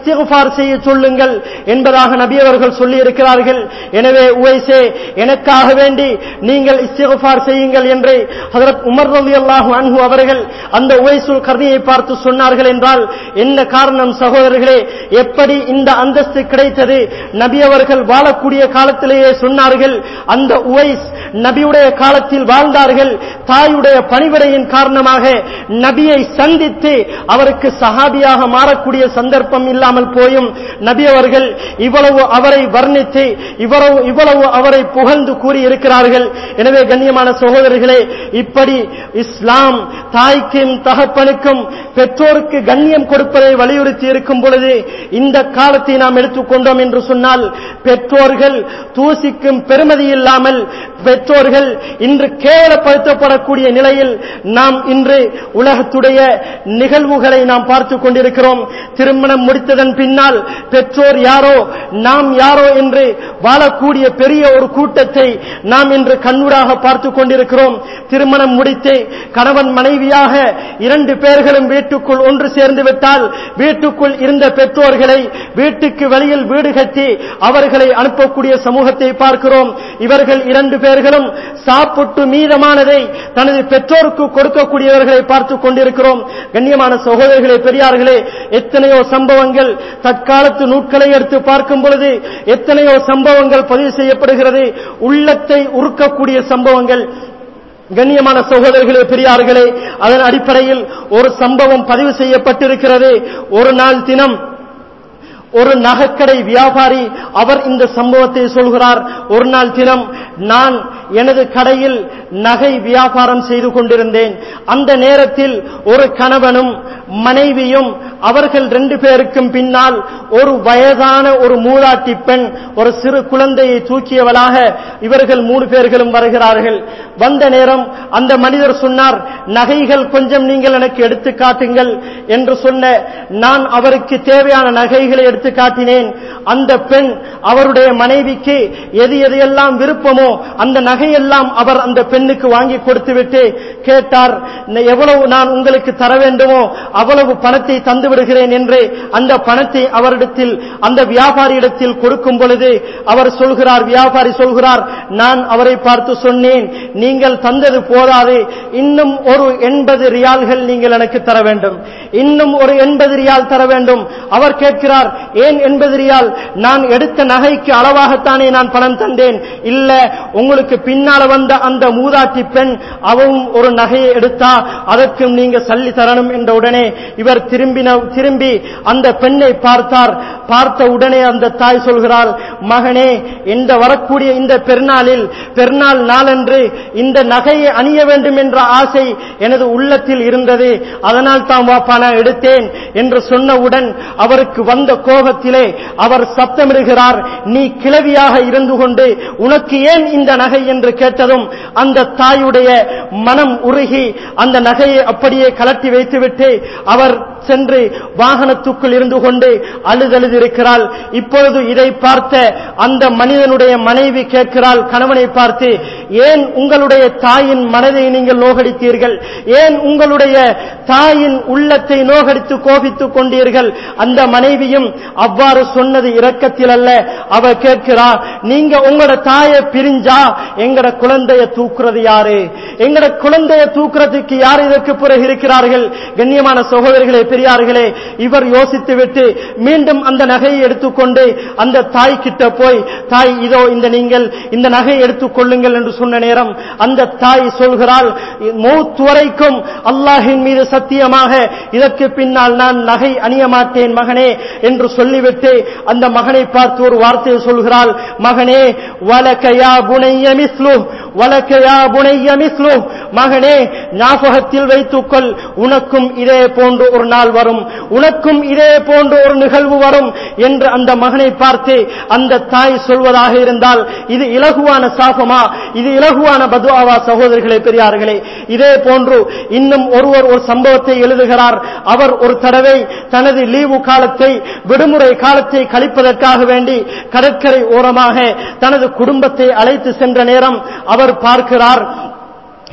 இஸ்திகுபார் செய்ய சொல்லுங்கள் என்பதாக நபி அவர்கள் சொல்லி இருக்கிறார்கள் எனவே உவைசே எனக்காக வேண்டி நீங்கள் இஸ்திகுபார் செய்யுங்கள் என்று ஹதரத் உமர் ரலியல்லாஹு அன்ஹு அவர்கள் அந்த உவைசுல் கர்ணியை பார்த்து சொன்னார்கள் என்றால் என்ன காரணம் சகோதரர்களே எப்படி இந்த அந்தஸ்து கிடைத்தது நபி அவர்கள் வாழக்கூடிய காலத்திலேயே சொன்னார்கள் அந்த உவைஸ் நபியுடைய காலத்தில் வாழ்ந்தார்கள் தாயுடைய பணிவிடையின் காரணமாக நபியை சந்தித்து அவருக்கு சஹாபியாக மாறக்கூடிய சந்தர்ப்பம் இல்லாமல் போயும் நபி அவர்கள் இவ்வளவு அவரை வர்ணித்து இவ்வளவு இவ்வளவு அவரை புகழ்ந்து கூறியிருக்கிறார்கள் எனவே கண்ணியமான சகோதரர்களே இப்படி இஸ்லாம் தாய்க்கும் தகப்பனுக்கும் பெற்றோருக்கு கண்ணியம் கொடுப்பதை வலியுறுத்தி இருக்கும் பொழுது இந்த காலத்தை நாம் எடுத்துக்கொண்டோம் என்று சொன்னால் பெற்றோர்கள் தூசிக்கும் பெருமதி இல்லாமல் பெற்றோர்கள் இன்று கேவலப்படுத்தப்படக்கூடிய நிலையில் நாம் இன்று உலகத்துடைய நிகழ்வுகளை நாம் பார்த்துக் கொண்டிருக்கிறோம் திருமணம் முடித்ததன் பின்னால் பெற்றோர் யாரோ நாம் யாரோ என்று வாழக்கூடிய பெரிய ஒரு கூட்டத்தை நாம் இன்று கண்ணூடாக பார்த்துக் கொண்டிருக்கிறோம் திருமணம் முடித்து கணவன் மனைவியாக இரண்டு பேர்களும் வீட்டுக்குள் ஒன்று சேர்ந்து விட்டால் வீட்டுக்குள் இருந்த பெற்றோர்களை வீட்டுக்கு வெளியில் வீடு கட்டி அவர்களை அனுப்பக்கூடிய சமூகத்தை பார்க்கிறோம் இவர்கள் இரண்டு பேர்களும் சாப்பிட்டு மீதமானதை தனது பெற்றோருக்கு கொடுக்கக்கூடியவர்களை பார்த்துக் கொண்டிருக்கிறோம் கண்ணியமான சகோதரர்களே பெரியார்களே எத்தனையோ சம்பவங்கள் தற்காலத்து நூட்களை எடுத்து பார்க்கும் பொழுது எத்தனையோ சம்பவங்கள் பதிவு செய்யப்படுகிறது உள்ளத்தை உருக்கக்கூடிய சம்பவங்கள் கண்ணியமான சகோதரர்களே பெரியார்களே அதன் அடிப்படையில் ஒரு சம்பவம் பதிவு செய்யப்பட்டிருக்கிறது ஒரு நாள் தினம் ஒரு நகைக்கடை வியாபாரி அவர் இந்த சம்பவத்தை சொல்கிறார் ஒரு நாள் தினம் நான் எனது கடையில் நகை வியாபாரம் செய்து கொண்டிருந்தேன் அந்த நேரத்தில் ஒரு கணவனும் மனைவியும் அவர்கள் ரெண்டு பேருக்கும் பின்னால் ஒரு வயதான ஒரு மூதாட்டி பெண் ஒரு சிறு குழந்தையை தூக்கியவளாக இவர்கள் மூணு பேர்களும் வருகிறார்கள் வந்த நேரம் அந்த மனிதர் சொன்னார் நகைகள் கொஞ்சம் நீங்கள் எனக்கு எடுத்து காட்டுங்கள் என்று சொன்ன நான் அவருக்கு தேவையான நகைகளை எடுத்து காட்டினேன் அந்த பெண் அவருடைய மனைவிக்கு எது எதையெல்லாம் விருப்பமோ அந்த நகையெல்லாம் அவர் அந்த பெண்ணுக்கு வாங்கி கொடுத்துவிட்டு கேட்டார் எவ்வளவு நான் உங்களுக்கு தர வேண்டுமோ அவ்வளவு பணத்தை தந்து விடுகிறேன் என்று அந்த பணத்தை அவரிடத்தில் அந்த வியாபாரியிடத்தில் கொடுக்கும் பொழுது அவர் சொல்கிறார் வியாபாரி சொல்கிறார் நான் அவரை பார்த்து சொன்னேன் நீங்கள் தந்தது போதாது இன்னும் ஒரு எண்பது ரியால்கள் நீங்கள் எனக்கு தர வேண்டும் இன்னும் ஒரு எண்பது ரியால் தர வேண்டும் அவர் கேட்கிறார் ஏன் எண்பது ரியால் நான் எடுத்த நகைக்கு அளவாகத்தானே நான் பணம் தந்தேன் இல்ல உங்களுக்கு பின்னால வந்த அந்த மூதாட்டி பெண் அவவும் ஒரு நகையை எடுத்தா அதற்கும் நீங்க சல்லி தரணும் என்ற உடனே இவர் திரும்பின திரும்பி அந்த பெண்ணை பார்த்தார் பார்த்த உடனே அந்த தாய் சொல்கிறாள் மகனே இந்த வரக்கூடிய இந்த பெருநாளில் பெருநாள் நாளன்று இந்த நகையை அணிய வேண்டும் என்ற ஆசை எனது உள்ளத்தில் இருந்தது அதனால் தான் வாப்பா நான் எடுத்தேன் என்று சொன்னவுடன் அவருக்கு வந்த கோபத்திலே அவர் சப்தமிடுகிறார் நீ கிளவியாக இருந்து கொண்டு உனக்கு ஏன் இந்த நகை என்று கேட்டதும் அந்த தாயுடைய மனம் உருகி அந்த நகையை அப்படியே கலட்டி வைத்துவிட்டு அவர் சென்று வாகனத்துக்குள் இருந்து கொண்டு அழுதழுதிருக்கிறாள் இப்பொழுது இதை பார்த்த அந்த மனிதனுடைய மனைவி கேட்கிறாள் கணவனை பார்த்து ஏன் உங்களுடைய தாயின் மனதை நீங்கள் நோகடித்தீர்கள் ஏன் உங்களுடைய தாயின் உள்ளத்தை நோகடித்து கோபித்துக் கொண்டீர்கள் அந்த மனைவியும் அவ்வாறு சொன்னது இரக்கத்தில் அல்ல அவ கேட்கிறா நீங்க உங்களோட தாயை பிரிஞ்சா எங்கட குழந்தைய தூக்குறது யாரு எங்கட குழந்தைய தூக்குறதுக்கு யார் இதற்கு பிறகு இருக்கிறார்கள் கண்ணியமான சகோதரிகளே பெரியார்களே இவர் யோசித்து விட்டு மீண்டும் அந்த நகையை எடுத்துக்கொண்டு அந்த தாய் கிட்ட போய் தாய் இதோ இந்த நீங்கள் இந்த நகையை எடுத்துக் கொள்ளுங்கள் என்று சொன்ன நேரம் அந்த தாய் சொல்கிறாள் மௌத் வரைக்கும் அல்லாஹின் மீது சத்தியமாக இதற்கு பின்னால் நான் நகை அணிய மாட்டேன் மகனே என்று சொல்லிவிட்டு அந்த மகனை பார்த்து ஒரு வார்த்தையை சொல்கிறாள் மகனே வலக்கயா புனைய மிஸ்லு வலக்கயா புனைய மிஸ்லு மகனே ஞாபகத்தில் வைத்துக்கொள் உனக்கும் இதே போன்று ஒரு நாள் வரும் உனக்கும் இதே போன்று ஒரு நிகழ்வு வரும் என்று அந்த மகனை பார்த்து அந்த தாய் சொல்வதாக இருந்தால் இது இலகுவான சாபமா இது இலகுவான பதுவாவா சகோதரிகளே பெரியார்களே இதே போன்று இன்னும் ஒருவர் ஒரு சம்பவத்தை எழுதுகிறார் அவர் ஒரு தடவை தனது லீவு காலத்தை விடுமுறை காலத்தை கழிப்பதற்காக வேண்டி கடற்கரை ஓரமாக தனது குடும்பத்தை அழைத்து சென்ற நேரம் அவர் பார்க்கிறார்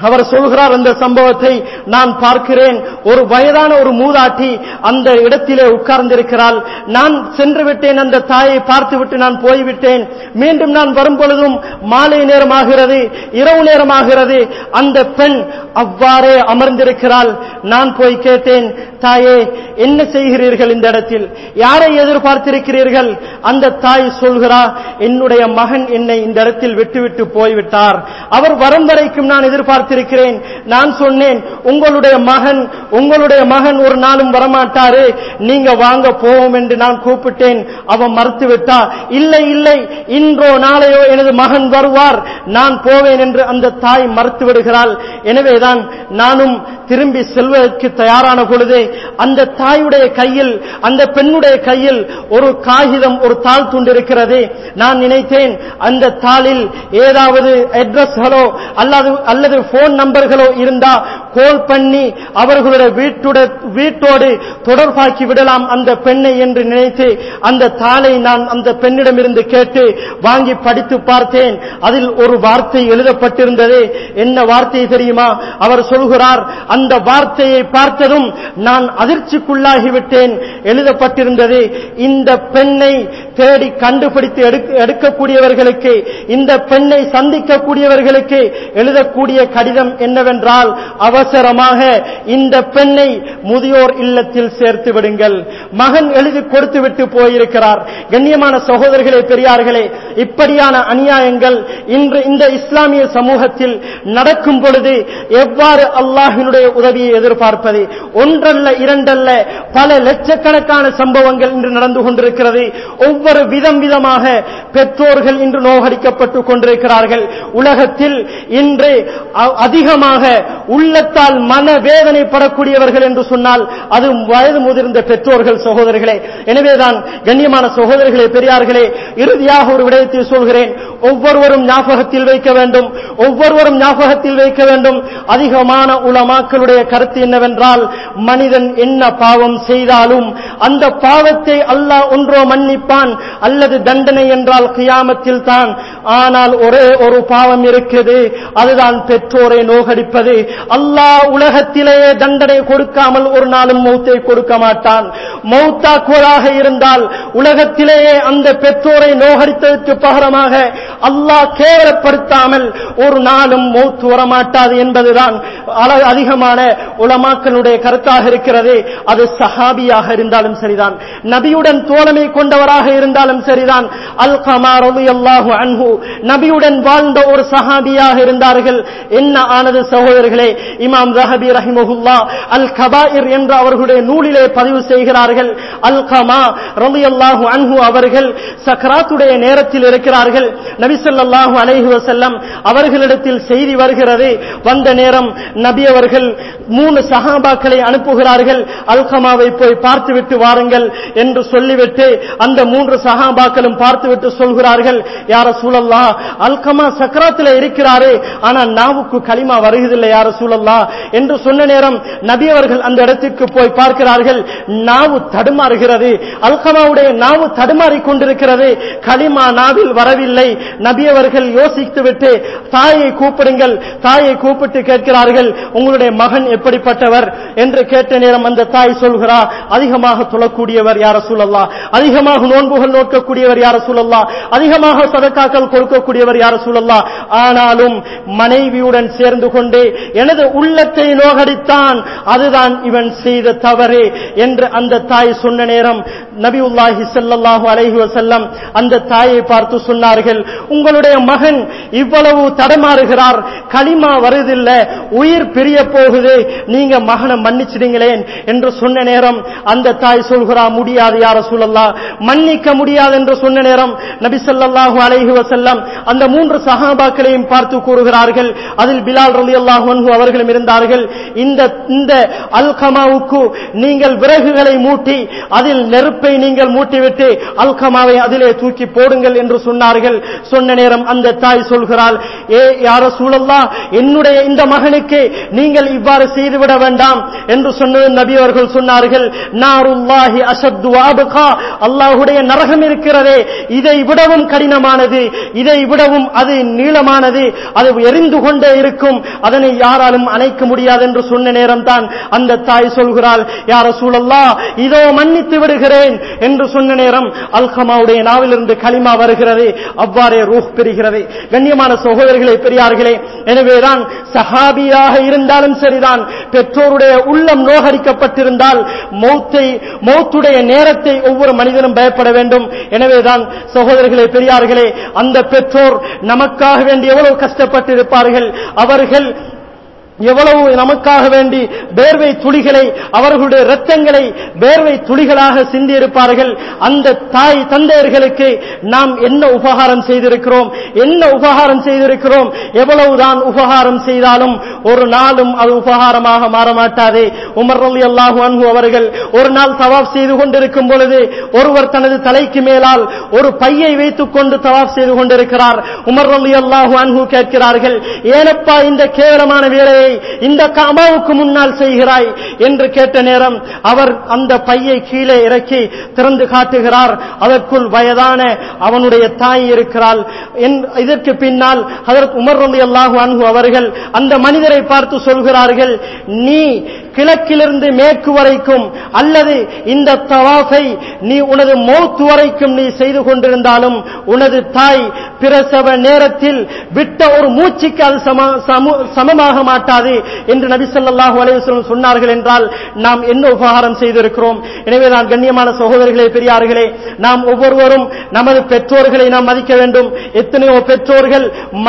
அவர் சொல்கிறார் அந்த சம்பவத்தை நான் பார்க்கிறேன் ஒரு வயதான ஒரு மூதாட்டி அந்த இடத்திலே உட்கார்ந்திருக்கிறாள் நான் சென்று விட்டேன் அந்த தாயை பார்த்துவிட்டு நான் போய்விட்டேன் மீண்டும் நான் வரும் பொழுதும் மாலை நேரமாகிறது இரவு நேரமாகிறது அந்த பெண் அவ்வாறே அமர்ந்திருக்கிறாள் நான் போய் கேட்டேன் தாயே என்ன செய்கிறீர்கள் இந்த இடத்தில் யாரை எதிர்பார்த்திருக்கிறீர்கள் அந்த தாய் சொல்கிறா என்னுடைய மகன் என்னை இந்த இடத்தில் விட்டுவிட்டு போய்விட்டார் அவர் வரும் வரைக்கும் நான் எதிர்பார்த்திருக்கிறேன் நான் சொன்னேன் உங்களுடைய மகன் உங்களுடைய மகன் ஒரு நாளும் வரமாட்டாரு நீங்க வாங்க போவோம் என்று நான் கூப்பிட்டேன் அவன் மறுத்து விட்டா இல்லை இல்லை இன்றோ நாளையோ எனது மகன் வருவார் நான் போவேன் என்று அந்த தாய் மறுத்து விடுகிறாள் எனவேதான் நானும் திரும்பி செல்வதற்கு தயாரான பொழுதே அந்த தாயுடைய கையில் அந்த பெண்ணுடைய கையில் ஒரு காகிதம் ஒரு தாள் துண்டு இருக்கிறது நான் நினைத்தேன் அந்த தாளில் ஏதாவது அட்ரஸ்களோ அல்லது அல்லது போன் நம்பர்களோ இருந்தா கோல் பண்ணி அவர்களுடைய வீட்டுட வீட்டோடு தொடர்பாக்கி விடலாம் அந்த பெண்ணை என்று நினைத்து அந்த தாளை நான் அந்த பெண்ணிடமிருந்து கேட்டு வாங்கி படித்து பார்த்தேன் அதில் ஒரு வார்த்தை எழுதப்பட்டிருந்தது என்ன வார்த்தை தெரியுமா அவர் சொல்கிறார் அந்த வார்த்தையை பார்த்ததும் நான் அதிர்ச்சிக்குள்ளாகிவிட்டேன் எழுதப்பட்டிருந்தது இந்த பெண்ணை தேடி கண்டுபிடித்து எடுக்க- எடுக்கக்கூடியவர்களுக்கு இந்த பெண்ணை சந்திக்கக்கூடியவர்களுக்கு எழுதக்கூடிய கடிதம் என்னவென்றால் அவசரமாக இந்த பெண்ணை முதியோர் இல்லத்தில் சேர்த்து விடுங்கள் மகன் எழுதி கொடுத்து விட்டு போயிருக்கிறார் கண்ணியமான சகோதரர்களே பெரியார்களே இப்படியான அநியாயங்கள் இன்று இந்த இஸ்லாமிய சமூகத்தில் நடக்கும் பொழுது எவ்வாறு அல்லாஹினுடைய உதவியை எதிர்பார்ப்பது ஒன்றல்ல இரண்டல்ல பல லட்சக்கணக்கான சம்பவங்கள் இன்று நடந்து கொண்டிருக்கிறது ஒவ்வொரு விதம் விதமாக பெற்றோர்கள் இன்று நோகடிக்கப்பட்டுக் கொண்டிருக்கிறார்கள் உலகத்தில் இன்று அ- அதிகமாக உள்ளத்தால் மன வேதனைப்படக்கூடியவர்கள் என்று சொன்னால் அது வயது முதிர்ந்த பெற்றோர்கள் சகோதரர்களே எனவேதான் கண்ணியமான சகோதரர்களே பெரியார்களே இறுதியாக ஒரு விடயத்தை சொல்கிறேன் ஒவ்வொருவரும் ஞாபகத்தில் வைக்க வேண்டும் ஒவ்வொருவரும் ஞாபகத்தில் வைக்க வேண்டும் அதிகமான உலமாக்களுடைய கருத்து என்னவென்றால் மனிதன் என்ன பாவம் செய்தாலும் அந்த பாவத்தை அல்லாஹ் ஒன்றோ மன்னிப்பான் அல்லது தண்டனை என்றால் கியாமத்தில் தான் ஆனால் ஒரே ஒரு பாவம் இருக்குது அதுதான் பெற்றோரை நோகடிப்பது அல்லாஹ் உலகத்திலேயே தண்டனை கொடுக்காமல் ஒரு நாளும் மௌத்தை கொடுக்க மாட்டான் மௌத்தாக்குவதாக இருந்தால் உலகத்திலேயே அந்த பெற்றோரை நோகடித்ததற்கு பகரமாக அல்லாஹ் கேவலப்படுத்தாமல் ஒரு நாளும் மௌத்து வரமாட்டாது என்பதுதான் அள- அதிகமான உலமாக்களுடைய கருத்தாக இருக்கிறது அது சஹாபியாக இருந்தாலும் சரிதான் நபியுடன் தோழமை கொண்டவராக இருந்தாலும் சரிதான் அல் கமார் அல்லாஹு அன்ஹு நபியுடன் வாழ்ந்த ஒரு சஹாபியாக இருந்தார்கள் என்ன ஆனது சகோதரர்களே இமாம் ரஹபி ரஹிமஹுல்லா அல் கபாயிர் என்று அவர்களுடைய நூலிலே பதிவு செய்கிறார்கள் அல் கமா ரலியல்லாஹு அன்ஹு அவர்கள் சக்ராத்துடைய நேரத்தில் இருக்கிறார்கள் நபி ஸல்லல்லாஹு அலைஹி வஸல்லம் அவர்களிடத்தில் செய்தி வருகிறது வந்த நேரம் நபி அவர்கள் மூணு சஹாபாக்களை அனுப்புகிறார்கள் அல்கமாவை போய் பார்த்துவிட்டு வாருங்கள் என்று சொல்லிவிட்டு அந்த மூன்று சஹாபாக்களும் பார்த்துவிட்டு சொல்கிறார்கள் யார சூழல்லா அல்கமா சக்கராத்தில் இருக்கிறாரே ஆனா நாவுக்கு களிமா வருகிறதில்லை யார சூழல்லா என்று சொன்ன நேரம் நபி அவர்கள் அந்த இடத்திற்கு போய் பார்க்கிறார்கள் நாவு தடுமாறுகிறது அல்கமாவுடைய நாவு தடுமாறிக் கொண்டிருக்கிறது களிமா நாவில் வரவில்லை நபி அவர்கள் யோசித்துவிட்டு தாயை கூப்பிடுங்கள் தாயை கூப்பிட்டு கேட்கிறார்கள் உங்களுடைய மகன் எப்படிப்பட்டவர் என்று கேட்ட நேரம் அந்த தாய் சொல்கிறார் அதிகமாக தொழக்கூடியவர் யார சூழல்லா அதிகமாக நோன்புகள் நோக்கக்கூடியவர் யார சூழல்லா அதிகமாக சதக்காக்கள் கொடுக்கக்கூடியவர் யார சூழல்லா ஆனாலும் மனைவியுடன் சேர்ந்து கொண்டு எனது உள்ளத்தை நோகடித்தான் அதுதான் இவன் செய்த தவறு என்று அந்த தாய் சொன்ன நேரம் நபியுல்லாஹி ஸல்லல்லாஹு அலைஹி வஸல்லம் அந்த தாயை பார்த்து சொன்னார்கள் உங்களுடைய மகன் இவ்வளவு தடமாறுகிறார் களிமா வருதில்ல உயிர் பிரிய போகுது நீங்க மகனை மன்னிச்சிடுங்களேன் என்று சொன்ன நேரம் அந்த தாய் சொல்கிறா முடியாது யார சூழல்லா மன்னிக்க முடியாது என்று சொன்ன நேரம் நபி ஸல்லல்லாஹு அலைஹி வஸல்லம் அந்த மூன்று சஹாபாக்களையும் பார்த்து கூறுகிறார்கள் அதில் பிலால் ரலியல்லாஹு அன்ஹு அவர்களும் இருந்தார்கள் இந்த இந்த அல்கமாவுக்கு நீங்கள் விறகுகளை மூட்டி அதில் நெருப்பை நீங்கள் மூட்டிவிட்டு அல்கமாவை அதிலே தூக்கி போடுங்கள் என்று சொன்னார்கள் சொன்ன நேரம் அந்த தாய் சொல்கிறாள் ஏ யார சூழல்லா என்னுடைய இந்த மகனுக்கு நீங்கள் இவ்வாறு செய்துவிட வேண்டாம் என்று சொன்னது நபி அவர்கள் சொன்னார்கள் நாருல்லாஹி அசத்து வாபுகா அல்லாஹுடைய நரகம் இருக்கிறதே இதை விடவும் கடினமானது இதை விடவும் அது நீளமானது அது எரிந்து கொண்டே இருக்கும் அதனை யாராலும் அணைக்க முடியாது என்று சொன்ன நேரம் தான் அந்த தாய் சொல்கிறாள் யார சூழல்லா இதோ மன்னித்து விடுகிறேன் என்று சொன்ன நேரம் அல்கமாவுடைய நாவிலிருந்து களிமா வருகிறது அவ்வாறே ரூஹ் பெறுகிறது கண்ணியமான சகோதரர்களே பெரியார்களே எனவேதான் சஹாபியாக இருந்தாலும் சரிதான் பெற்றோருடைய உள்ளம் நோகடிக்கப்பட்டிருந்தால் மௌத்தை மௌத்துடைய நேரத்தை ஒவ்வொரு மனிதனும் பயப்பட வேண்டும் எனவேதான் சகோதரர்களே பெரியார்களே அந்த பெற்றோர் நமக்காக வேண்டி எவ்வளவு கஷ்டப்பட்டிருப்பார்கள் அவர்கள் எவ்வளவு நமக்காக வேண்டி வேர்வை துளிகளை அவர்களுடைய இரத்தங்களை வேர்வை துளிகளாக சிந்தியிருப்பார்கள் அந்த தாய் தந்தையர்களுக்கு நாம் என்ன உபகாரம் செய்திருக்கிறோம் என்ன உபகாரம் செய்திருக்கிறோம் எவ்வளவுதான் உபகாரம் செய்தாலும் ஒரு நாளும் அது உபகாரமாக மாறமாட்டாதே உமர் ரலி அல்லாஹு அன்ஹு அவர்கள் ஒரு நாள் தவாப் செய்து கொண்டிருக்கும் பொழுது ஒருவர் தனது தலைக்கு மேலால் ஒரு பையை வைத்துக் கொண்டு தவாப் செய்து கொண்டிருக்கிறார் உமர் ரலி அல்லாஹு அன்ஹு கேட்கிறார்கள் ஏனப்பா இந்த கேவலமான வேலையை இந்த காமாவுக்கு முன்னால் செய்கிறாய் என்று கேட்ட நேரம் அவர் அந்த பையை கீழே இறக்கி திறந்து காட்டுகிறார் அதற்குள் வயதான அவனுடைய தாய் இருக்கிறாள் இதற்கு பின்னால் அதற்கு உமர் ரலி அல்லாஹு அன்ஹு அவர்கள் அந்த மனிதரை பார்த்து சொல்கிறார்கள் நீ கிழக்கிலிருந்து மேற்கு வரைக்கும் அல்லது இந்த தவாஃபை நீ உனது மௌத்து வரைக்கும் நீ செய்து கொண்டிருந்தாலும் உனது தாய் பிரசவ நேரத்தில் விட்ட ஒரு மூச்சுக்கு அது சமமாக மாட்டாது என்று நபி சொல்லாஹு அலைவசம் சொன்னார்கள் என்றால் நாம் என்ன உபகாரம் செய்திருக்கிறோம் எனவே நான் கண்ணியமான சகோதரர்களே பெரியார்களே நாம் ஒவ்வொருவரும் நமது பெற்றோர்களை நாம் மதிக்க வேண்டும் எத்தனையோ பெற்றோர்கள்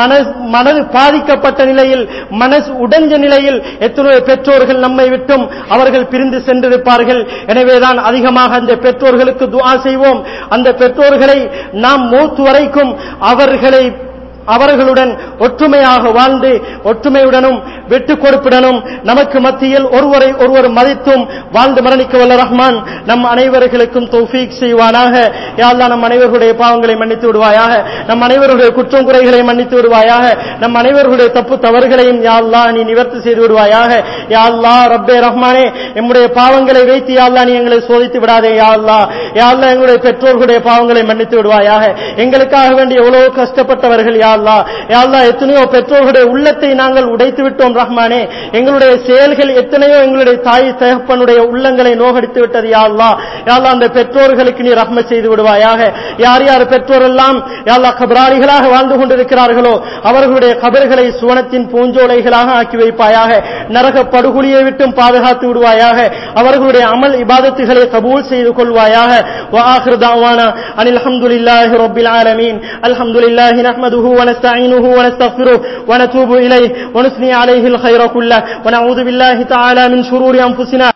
மனது பாதிக்கப்பட்ட நிலையில் மனசு உடைஞ்ச நிலையில் எத்தனையோ பெற்றோர்கள் நம்மை விட்டும் அவர்கள் பிரிந்து சென்றிருப்பார்கள் எனவேதான் அதிகமாக அந்த பெற்றோர்களுக்கு துவா செய்வோம் அந்த பெற்றோர்களை நாம் மூத்து வரைக்கும் அவர்களை அவர்களுடன் ஒற்றுமையாக வாழ்ந்து ஒற்றுமையுடனும் விட்டுக் கொடுப்புடனும் நமக்கு மத்தியில் ஒருவரை ஒருவர் மதித்தும் வாழ்ந்து மரணிக்க வல்ல ரஹ்மான் நம் அனைவர்களுக்கும் தௌஃபீக் செய்வானாக யாழ்லா நம் அனைவர்களுடைய பாவங்களை மன்னித்து விடுவாயாக நம் அனைவருடைய குற்றம் குறைகளை மன்னித்து விடுவாயாக நம் அனைவர்களுடைய தப்பு தவறுகளையும் யாழ்லா நீ நிவர்த்தி செய்து விடுவாயாக யாழ்லா ரப்பே ரஹ்மானே எம்முடைய பாவங்களை வைத்து யாழ்லா நீ எங்களை சோதித்து விடாதே யாழ்லா யாழ்லா எங்களுடைய பெற்றோர்களுடைய பாவங்களை மன்னித்து விடுவாயாக எங்களுக்காக வேண்டி எவ்வளவு கஷ்டப்பட்டவர்கள் யா அல்லா யா அல்லா எத்தனையோ பெற்றோர்களுடைய உள்ளத்தை நாங்கள் உடைத்து விட்டோம் ரஹ்மானே எங்களுடைய செயல்கள் எத்தனையோ எங்களுடைய தாய் தகப்பனுடைய உள்ளங்களை நோகடித்து விட்டது யா அல்லா யா அல்லா அந்த பெற்றோர்களுக்கு நீ ரஹ்ம செய்து விடுவாயாக யார் யார் பெற்றோர் எல்லாம் யா அல்லா கபராளிகளாக வாழ்ந்து கொண்டிருக்கிறார்களோ அவர்களுடைய கபர்களை சுவனத்தின் பூஞ்சோலைகளாக ஆக்கி வைப்பாயாக நரக படுகொலியை விட்டும் பாதுகாத்து விடுவாயாக அவர்களுடைய அமல் இபாதத்துகளை கபூல் செய்து கொள்வாயாக وآخر دعوانا أن الحمد لله رب العالمين الحمد لله نحمده ونستعينه ونستغفره ونتوب إليه ونثني عليه الخير كله ونعوذ بالله تعالى من شرور أنفسنا